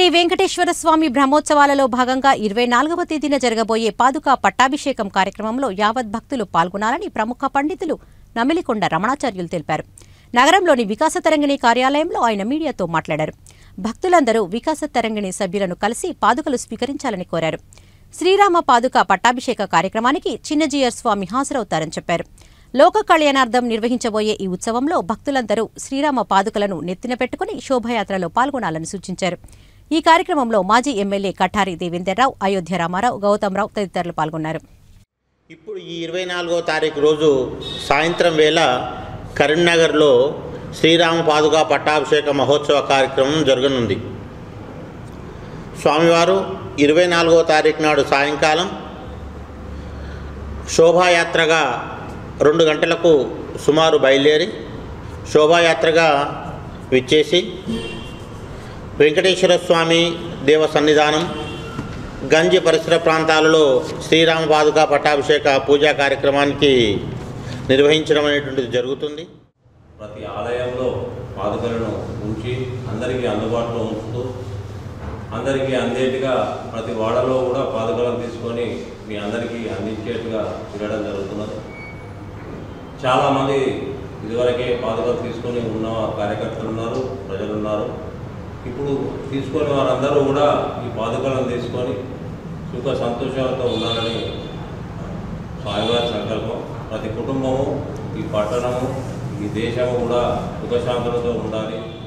శ్రీ వెంకటేశ్వర స్వామి బ్రహ్మోత్సవాలలో భాగంగా ఇరవై నాలుగవ తేదీన జరగబోయే పాదుకా పట్టాభిషేకం కార్యక్రమంలో యావత్ భక్తులు పాల్గొనాలని ప్రముఖ పండితులు నమిలికొండ రమణాచార్యులు తెలిపారు నగరంలోని వికాస తరంగిణి కార్యాలయంలో ఆయన మీడియాతో మాట్లాడారు భక్తులందరూ వికాస తరంగిణి సభ్యులను కలిసి పాదుకలు స్వీకరించాలని కోరారు శ్రీరామ పాదుక పట్టాభిషేక కార్యక్రమానికి చిన్నజీయర్ స్వామి హాజరవుతారని చెప్పారు లోక కళ్యాణార్థం నిర్వహించబోయే ఈ ఉత్సవంలో భక్తులందరూ శ్రీరామ పాదుకలను నెత్తిన పెట్టుకుని శోభయాత్రలో పాల్గొనాలని సూచించారు ఈ కార్యక్రమంలో మాజీ ఎమ్మెల్యే కఠారి దేవేందర్రావు అయోధ్య రామారావు గౌతమ్రావు తదితరులు పాల్గొన్నారు ఇప్పుడు ఈ ఇరవై నాలుగో తారీఖు రోజు సాయంత్రం వేళ కరీంనగర్లో శ్రీరామ పాదుగా పట్టాభిషేక మహోత్సవ కార్యక్రమం జరగనుంది స్వామివారు ఇరవై నాలుగో తారీఖు నాడు సాయంకాలం శోభాయాత్రగా రెండు గంటలకు సుమారు బయలుదేరి శోభాయాత్రగా విచ్చేసి వెంకటేశ్వర స్వామి దేవ సన్నిధానం గంజి పరిసర ప్రాంతాలలో శ్రీరామ పాదుక పట్టాభిషేక పూజా కార్యక్రమానికి నిర్వహించడం అనేటువంటిది జరుగుతుంది ప్రతి ఆలయంలో పాదుకలను ఉంచి అందరికీ అందుబాటులో ఉంచుతూ అందరికీ అందేట్టుగా ప్రతి వాడలో కూడా పాదుకలను తీసుకొని మీ అందరికీ అందించేట్టుగా తిరగడం జరుగుతున్నది చాలామంది ఇదివరకే పాదుకలు తీసుకొని ఉన్న కార్యకర్తలు ఉన్నారు ప్రజలు ఉన్నారు ఇప్పుడు తీసుకొని వారందరూ కూడా ఈ పాదుకలను తీసుకొని సుఖ సంతోషాలతో ఉండాలని స్వామివారి సంకల్పం ప్రతి కుటుంబము ఈ పట్టణము ఈ దేశము కూడా సుఖశాంతులతో ఉండాలి